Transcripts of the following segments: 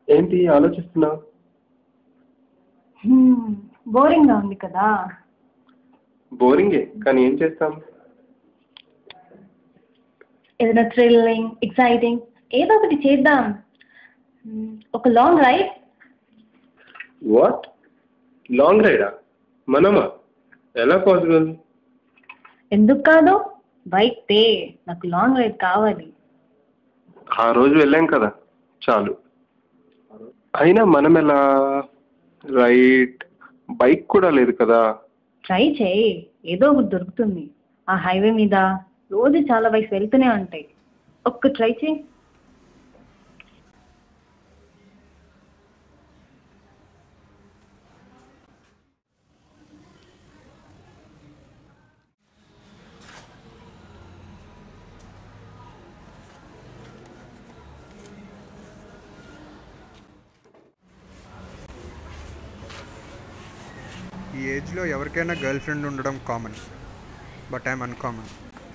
ఏంటి ఆలోచిస్తున్నావు బోరింగ్గా ఉంది కదా బోరింగే కానీ ఏం చేస్తాం ఏదైనా థ్రిల్లింగ్ ఎక్సైటింగ్ ఏదో ఒకటి చేద్దాం Hmm, ఒక లాంగ్ రైడ్ వాట్ లాంగ్ రైడా మనమా ఎలా పాసిబుల్ ఎందుకు కాదు బైక్ తే నాకు లాంగ్ రైడ్ కావాలి ఆ రోజు వెళ్ళాం కదా చాలు అయినా మనం ఎలా రైట్ బైక్ కూడా లేదు కదా ట్రై చేయి ఏదో ఒకటి దొరుకుతుంది ఆ హైవే మీద రోజు చాలా బైక్స్ వెళ్తూనే ఉంటాయి ఒక్క ట్రై చేయి ఈ ఏజ్లో ఎవరికైనా గర్ల్ ఫ్రెండ్ ఉండడం కామన్ బట్ ఐఎమ్ అన్కామన్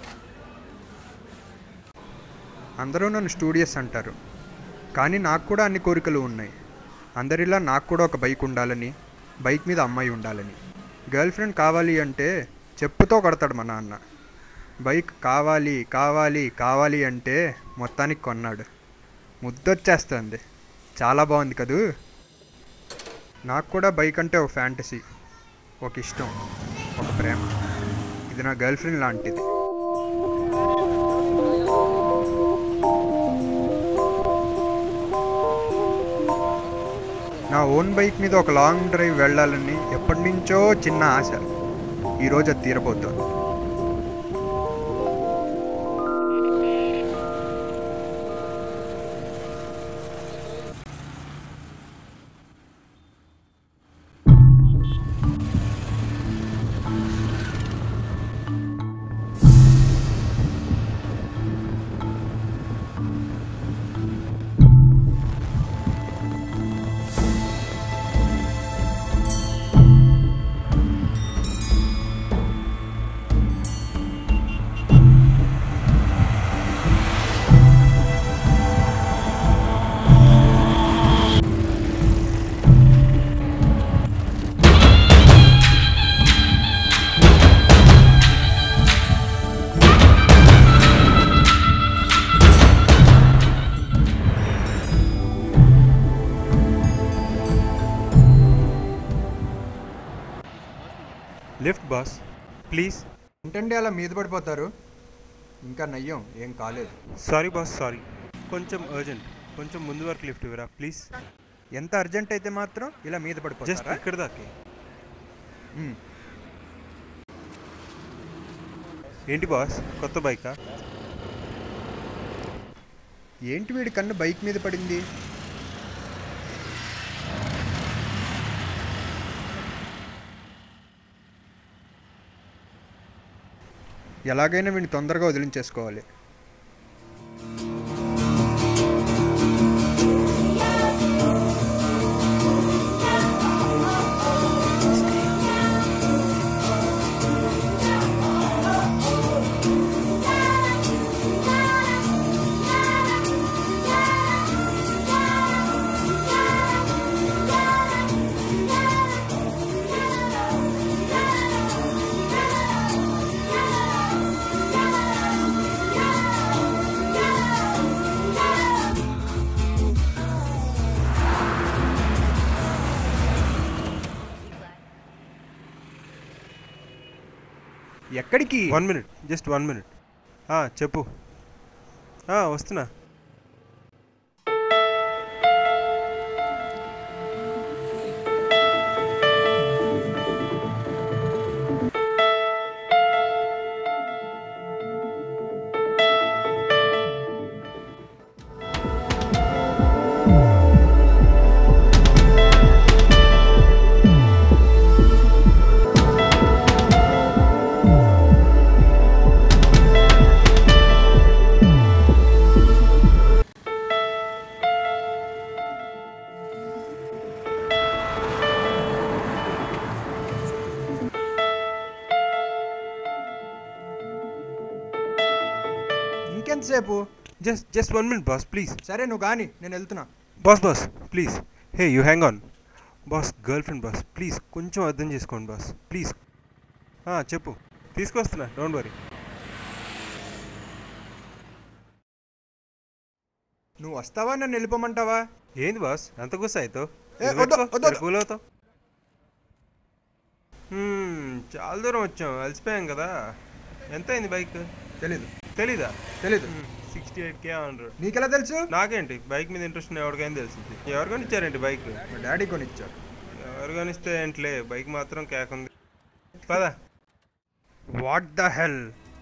అందరూ నన్ను స్టూడియస్ అంటారు కానీ నాకు కూడా అన్ని కోరికలు ఉన్నాయి అందరిలా నాకు కూడా ఒక బైక్ ఉండాలని బైక్ మీద అమ్మాయి ఉండాలని గర్ల్ ఫ్రెండ్ కావాలి అంటే చెప్పుతో కొడతాడు మా నాన్న బైక్ కావాలి కావాలి కావాలి అంటే మొత్తానికి కొన్నాడు ముద్దొచ్చేస్తుంది చాలా బాగుంది కదూ నాకు కూడా బైక్ అంటే ఒక ఫ్యాంటసీ ఒక ఇష్టం ఒక ప్రేమ ఇది నా గర్ల్ ఫ్రెండ్ లాంటిది నా ఓన్ బైక్ మీద ఒక లాంగ్ డ్రైవ్ వెళ్ళాలని ఎప్పటి నుంచో చిన్న ఆశ ఈరోజు అది తీరబోతోంది లిఫ్ట్ బాస్ ప్లీజ్ ఏంటండి అలా మీద పడిపోతారు ఇంకా నయ్యం ఏం కాలేదు సారీ బాస్ సారీ కొంచెం అర్జెంట్ కొంచెం ముందు వరకు లిఫ్ట్ ఇవ్వరా ప్లీజ్ ఎంత అర్జెంట్ అయితే మాత్రం ఇలా మీద జస్ట్ పడిపోతారా ఇక్కడ దాకే మ్మ్. ఏంటి బాస్ కొత్త బైకా ఏంటి వీడి కన్ను బైక్ మీద పడింది ఎలాగైనా వీడిని తొందరగా వదిలించేసుకోవాలి ఎక్కడికి one minute just one minute చెప్పు ఆ, వస్తున్నా ఇంకెంతసేపు just just one minute boss please సరే నువ్వు కానీ నేను వెళ్తున్నా boss boss please hey you hang on boss girl friend boss please కొంచెం అర్థం చేసుకోండి బాస్ ప్లీజ్ చెప్పు తీసుకొస్తున్నా డోంట్ వరీ నువ్వు వస్తావా నన్ను వెళ్ళిపోమంటావా ఏంది బాస్ ఎంత గుస్స అవుతావు ఏ, వద్దు, వద్దు, వద్దు. కూల్ అవుతావు హ్మ్, చాలా దూరం వచ్చాం అలసిపోయాం కదా ఎంత అయింది బైక్ తెలీదు తెలీదా తెలీదు సిక్స్టీ ఎయిట్ కే హండ్రెడ్ నీకెలా తెలుసు నాకేంటి బైక్ మీద ఇంట్రెస్ట్ ఉన్న ఎవరికైనా తెలిసింది ఎవరు కొనిచ్చారేంటి బైక్ మా డాడీ కొనిచ్చారు ఎవరు కొనిస్తే ఏంటిలే బైక్ మాత్రం కేకుంది పదా వాట్ ద హెల్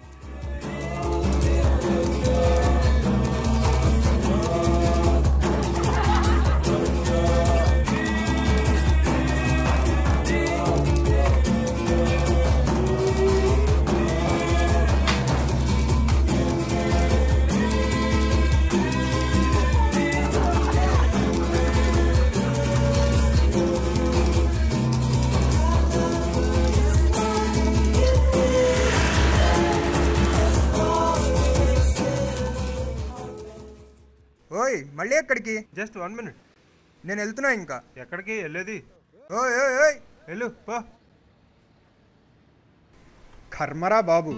ఓయ్ మళ్ళీ ఎక్కడికి జస్ట్ వన్ మినిట్ నేను వెళ్తున్నా ఇంకా ఎక్కడికి వెళ్ళేది ఓయ్ ఓయ్ ఓయ్ వెళ్ళు పో కర్మరా బాబు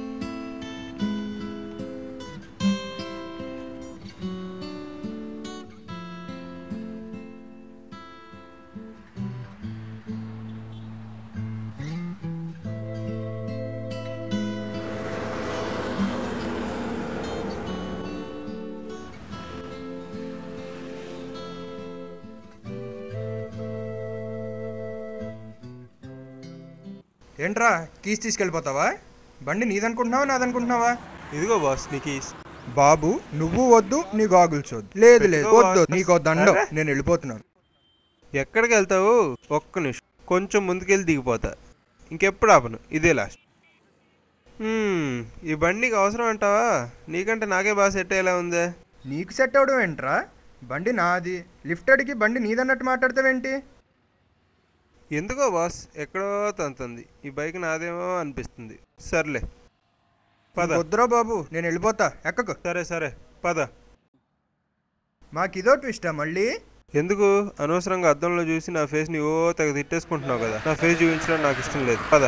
ఏంట్రా కీస్ తీసుకెళ్ళిపోతావా బండి నీదనుకుంటున్నావా నాదనుకుంటున్నావా ఇదిగో బాస్ నీకు ఈ బాబు నువ్వు వద్దు నీ గాగుల్స్ వద్దు లేదు లేదు పెట్టుకో వద్దు బాస్. నీకు దండం అరే. నేను వెళ్ళిపోతున్నాను ఎక్కడికి వెళ్తావు ఒక్క నిమిషం కొంచెం ముందుకెళ్ళి దిగిపోతా ఇంకెప్పుడు ఆపను ఇదే లాస్ట్ హ్మ్, ఈ బండికి అవసరం అంటావా నీకంటే నాకే బాగా సెట్ అయ్యేలా ఉందే నీకు సెట్ అవడం ఏంట్రా బండి నాది లిఫ్ట్ అడిగి బండి నీదన్నట్టు మాట్లాడతావేంటి ఎందుకో బాస్ ఎక్కడో తంతుంది ఈ బైక్ నాదేమో అనిపిస్తుంది సర్లే పద వద్దురా బాబు నేను వెళ్ళిపోతా ఎక్కకు సరే సరే పద మాకు ఇదో ట్విస్టా మళ్ళీ ఎందుకు అనవసరంగా అద్దంలో చూసి నా ఫేస్ని ఓ తెగ తిట్టేసుకుంటున్నావు కదా నా ఫేస్ చూపించడం నాకు ఇష్టం లేదు పద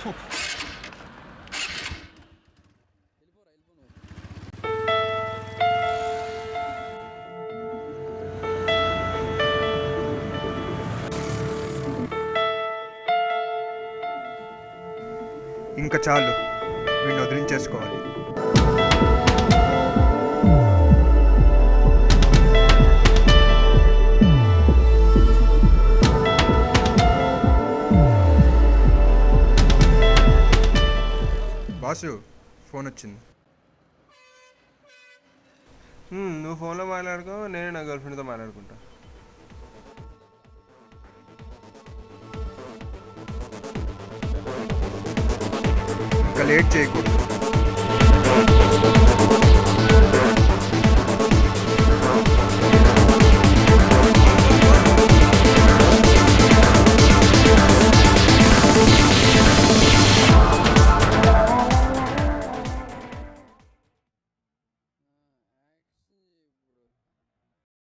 ఇంకా చాలు వీడిని వదిలించేసుకోవాలి బాసు ఫోన్ వచ్చింది హ్మ్, నువ్వు ఫోన్లో మాట్లాడుకో నేను నా గర్ల్ ఫ్రెండ్తో మాట్లాడుకుంటా ఇంకా లేట్ చేయకూడదు